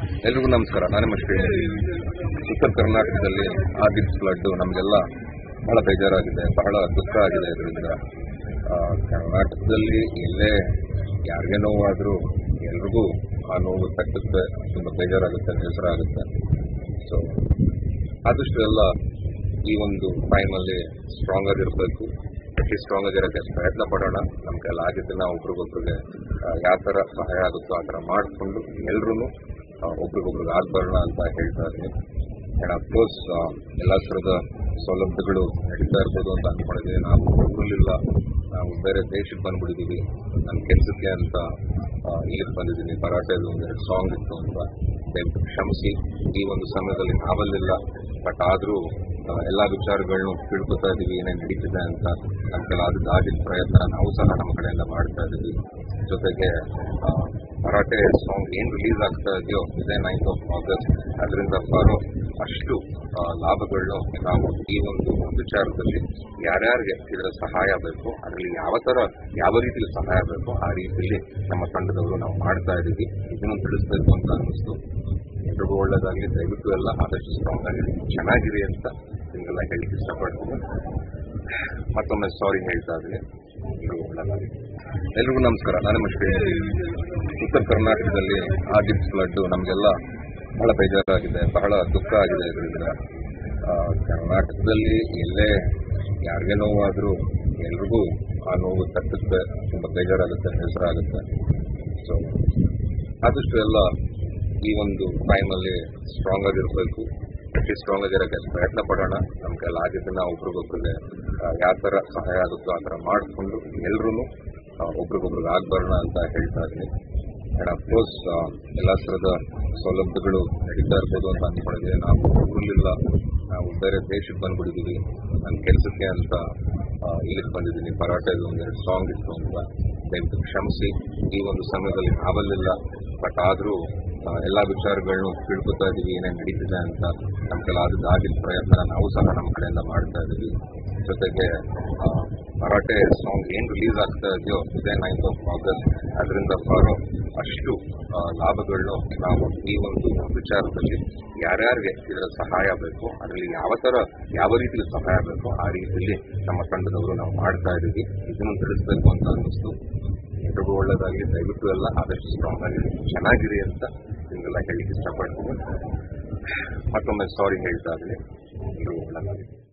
ಎಲ್ರಿಗೂ ನಮಸ್ಕಾರ ನಾನು ಮಶ್ರೀ ಉತ್ತರ ಕರ್ನಾಟಕದಲ್ಲಿ ಆಗಿದ್ದ ಫ್ಲಡ್ ನಮಗೆಲ್ಲ ಬಹಳ ಬೇಜಾರಾಗಿದೆ ಬಹಳ ದುಃಖ ಆಗಿದೆ ಇದರಿಂದ ಆ, ಕರ್ನಾಟಕದಲ್ಲಿ ಎಲ್ಲೇ ಯಾರಿಗೆ ನೋವಾದರೂ ಎಲ್ರಿಗೂ ಆ ನೋವು ತಟ್ಟುತ್ತೆ ತುಂಬ ಬೇಜಾರಾಗುತ್ತೆ ಬೇಸರ ಆಗುತ್ತೆ ಸೊ ಆದಷ್ಟು ಎಲ್ಲ ಈ ಒಂದು ಟೈಮಲ್ಲಿ ಸ್ಟ್ರಾಂಗ್ ಆಗಿರಬೇಕು ಅಟ್ಲೀಸ್ಟ್ ಸ್ಟ್ರಾಂಗ್ ಆಗಿರೋಕ್ಕೆ ಪ್ರಯತ್ನ ಪಡೋಣ ನಮ್ಮ ಕೈಲಿ ಆಗಿದ್ದನ್ನ ಒಬ್ರಿಗೊಬ್ರಿಗೆ ಯಾವ ಥರ ಸಹಾಯ ಆಗುತ್ತೋ ಆ ಥರ ಮಾಡಿಕೊಂಡು ಎಲ್ಲರೂ ಒಬ್ರಿಗೊಬ್ರಿಗೆ ಆಗ್ಬರೋಣ ಅಂತ ಹೇಳ್ತಾ ಇದ್ದೀನಿ ಆ್ಯಂಡ್ ಅಫ್ಕೋರ್ಸ್ ಎಲ್ಲ ಥರದ ಸೌಲಭ್ಯಗಳು ನಡೀತಾ ಇರ್ಬೋದು ಅಂತ ಅಂದ್ಕೊಂಡಿದ್ದೀವಿ ನಾವು ಊರಲ್ಲಿಲ್ಲ ನಾವು ಬೇರೆ ದೇಶಕ್ಕೆ ಬಂದ್ಬಿಟ್ಟಿದ್ದೀವಿ ನನ್ನ ಕೆಲಸಕ್ಕೆ ಅಂತ ಆ, ಇಲ್ಲಿಗೆ ಬಂದಿದ್ದೀನಿ ಭರಾಟೆದು ಒಂದೆರಡು ಸಾಂಗ್ ಇತ್ತು ಅಂತ ದಯವಿಟ್ಟು ಕ್ಷಮಿಸಿ ಈ ಒಂದು ಸಮಯದಲ್ಲಿ ನಾವಲ್ಲಿಲ್ಲ ಬಟ್ ಆದರೂ ಎಲ್ಲ ವಿಚಾರಗಳನ್ನು ತಿಳ್ಕೊತಾ ಇದ್ದೀವಿ ಏನೇನು ನಡೀತಿದೆ ಅಂತ ನಮ್ಮ ಕೆಲ ಅದು ಆಗಿದ್ದ ಪ್ರಯತ್ನ ನಾವು ಸಹ ನಮ್ಮ ಕಡೆಯಿಂದ ಮಾಡ್ತಾ ಇದ್ದೀವಿ ಜೊತೆಗೆ ಆ, ಭರಾಟೆ ಸಾಂಗ್ ಏನು ರಿಲೀಸ್ ಆಗ್ತಾ ಇದೆಯೋ ಇದೇ ನೈನ್ತ್ ಆಫ್ ಆಗಸ್ಟ್ ಅದರಿಂದ ಬರೋ ಅಷ್ಟು ಆ, ಲಾಭಗಳನ್ನು ನಾವು ಈ ಒಂದು ವಿಚಾರದಲ್ಲಿ ಯಾರ್ಯಾರಿಗೆ ಇದರ ಸಹಾಯ ಬೇಕು ಅದರಲ್ಲಿ ಯಾವ ಥರ ಯಾವ ರೀತಿಯಲ್ಲಿ ಸಹಾಯ ಬೇಕು ಆ ರೀತಿಯಲ್ಲಿ ನಮ್ಮ ತಂಡದವರು ನಾವು ಮಾಡ್ತಾ ಇದ್ದೀವಿ ಇದನ್ನು ತಿಳಿಸ್ಬೇಕು ಅಂತ ಅನ್ನಿಸ್ತು ಎಲ್ರಿಗೂ ಒಳ್ಳೇದಾಗಲಿ ದಯವಿಟ್ಟು ಎಲ್ಲ ಆದಷ್ಟು ಸ್ಟ್ರಾಂಗ್ ಆಗಿರಿ ಚೆನ್ನಾಗಿರಿ ಅಂತ ನಿಮಗೆಲ್ಲ ಹೇಳಿಕ್ಕೆ ಇಷ್ಟಪಡ್ತೀನಿ ಮತ್ತೊಮ್ಮೆ ಸಾರಿ ಹೇಳ್ತಾ ಇದ್ದೀನಿ ಎಲ್ರಿಗೂ ಒಳ್ಳೇದಾಗಲಿ ಎಲ್ರಿಗೂ ನಮಸ್ಕಾರ ನಾನು ಮಶ್ರೀ ಉತ್ತರ ಕರ್ನಾಟಕದಲ್ಲಿ ಆಗಿದ್ದ ಫ್ಲಡ್ ನಮಗೆಲ್ಲ ಬಹಳ ಬೇಜಾರಾಗಿದೆ ಬಹಳ ದುಃಖ ಆಗಿದೆ ಇದರಿಂದ ಆ, ಕರ್ನಾಟಕದಲ್ಲಿ ಎಲ್ಲೇ ಯಾರಿಗೆ ನೋವಾದರೂ ಎಲ್ರಿಗೂ ಆ ನೋವು ತಟ್ಟುತ್ತೆ ತುಂಬ ಬೇಜಾರಾಗುತ್ತೆ ಬೇಸರ ಆಗುತ್ತೆ ಸೊ ಆದಷ್ಟು ಎಲ್ಲ ಈ ಒಂದು ಟೈಮಲ್ಲಿ ಸ್ಟ್ರಾಂಗ್ ಆಗಿರಬೇಕು ಅಟ್ಲೀಸ್ಟ್ ಸ್ಟ್ರಾಂಗ್ ಆಗಿರೋಕ್ಕೆ ಪ್ರಯತ್ನ ಪಡೋಣ ನಮ್ಮ ಕೈಲಿ ಆಗಿದ್ದನ್ನ ಒಬ್ರಿಗೊಬ್ರಿಗೆ ಯಾವ ಥರ ಸಹಾಯ ಆಗುತ್ತೋ ಆ ಥರ ಮಾಡಿಕೊಂಡು ಎಲ್ಲರೂ ಒಬ್ರಿಗೊಬ್ರಿಗೆ ಆಗ್ಬರೋಣ ಅಂತ ಹೇಳ್ತಾ ಇದ್ದೀನಿ ಆ್ಯಂಡ್ ಅಫ್ಕೋರ್ಸ್ ಎಲ್ಲ ಥರದ ಸೌಲಭ್ಯಗಳು ನಡೀತಾ ಇರ್ಬೋದು ಅಂತ ಅಂದ್ಕೊಂಡಿದ್ದೀವಿ ನಾವು ಊರಲ್ಲಿಲ್ಲ ನಾವು ಬೇರೆ ದೇಶಕ್ಕೆ ಬಂದ್ಬಿಟ್ಟಿದ್ದೀವಿ ನನ್ನ ಕೆಲಸಕ್ಕೆ ಅಂತ ಆ, ಇಲ್ಲಿಗೆ ಬಂದಿದ್ದೀನಿ ಭರಾಟೆದು ಒಂದೆರಡು ಸಾಂಗ್ ಇತ್ತು ಅಂತ ದಯವಿಟ್ಟು ಕ್ಷಮಿಸಿ ಈ ಒಂದು ಸಮಯದಲ್ಲಿ ನಾವಲ್ಲಿಲ್ಲ ಬಟ್ ಆದರೂ ಎಲ್ಲ ವಿಚಾರಗಳನ್ನು ತಿಳ್ಕೊತಾ ಇದ್ದೀವಿ ಏನೇನು ನಡೀತಿದೆ ಅಂತ ನಮ್ಮ ಕೆಲ ಅದು ಆಗಿದ್ದ ಪ್ರಯತ್ನ ನಾವು ಸಹ ನಮ್ಮ ಕಡೆಯಿಂದ ಮಾಡ್ತಾ ಇದ್ದೀವಿ ಜೊತೆಗೆ ಆ, ಭರಾಟೆ ಸಾಂಗ್ ಏನು ರಿಲೀಸ್ ಆಗ್ತಾ ಇದೆಯೋ ಇದೇ ನೈನ್ತ್ ಆಫ್ ಆಗಸ್ಟ್ ಅದರಿಂದ ಬರೋ ಅಷ್ಟು ಆ, ಲಾಭಗಳನ್ನು ನಾವು ಈ ಒಂದು ವಿಚಾರದಲ್ಲಿ ಯಾರ್ಯಾರಿಗೆ ಇದರ ಸಹಾಯ ಬೇಕು ಅದರಲ್ಲಿ ಯಾವ ಥರ ಯಾವ ರೀತಿಯಲ್ಲಿ ಸಹಾಯ ಬೇಕು ಆ ರೀತಿಯಲ್ಲಿ ನಮ್ಮ ತಂಡದವರು ನಾವು ಮಾಡ್ತಾ ಇದ್ದೀವಿ ಇದನ್ನು ತಿಳಿಸ್ಬೇಕು ಅಂತ ಅನ್ನಿಸ್ತು ಎಲ್ರಿಗೂ ಒಳ್ಳೇದಾಗಲಿ ದಯವಿಟ್ಟು ಎಲ್ಲ ಆದಷ್ಟು ಸ್ಟ್ರಾಂಗ್ ಆಗಿರಿ ಚೆನ್ನಾಗಿರಿ ಅಂತ ನಿಮಗೆಲ್ಲ ಹೇಳಿಕ್ಕೆ ಇಷ್ಟಪಡ್ತೀನಿ ಮತ್ತೊಮ್ಮೆ ಸಾರಿ ಹೇಳ್ತಾ ಇದ್ದೀನಿ ಎಲ್ರಿಗೂ ಒಳ್ಳೇದಾಗಲಿ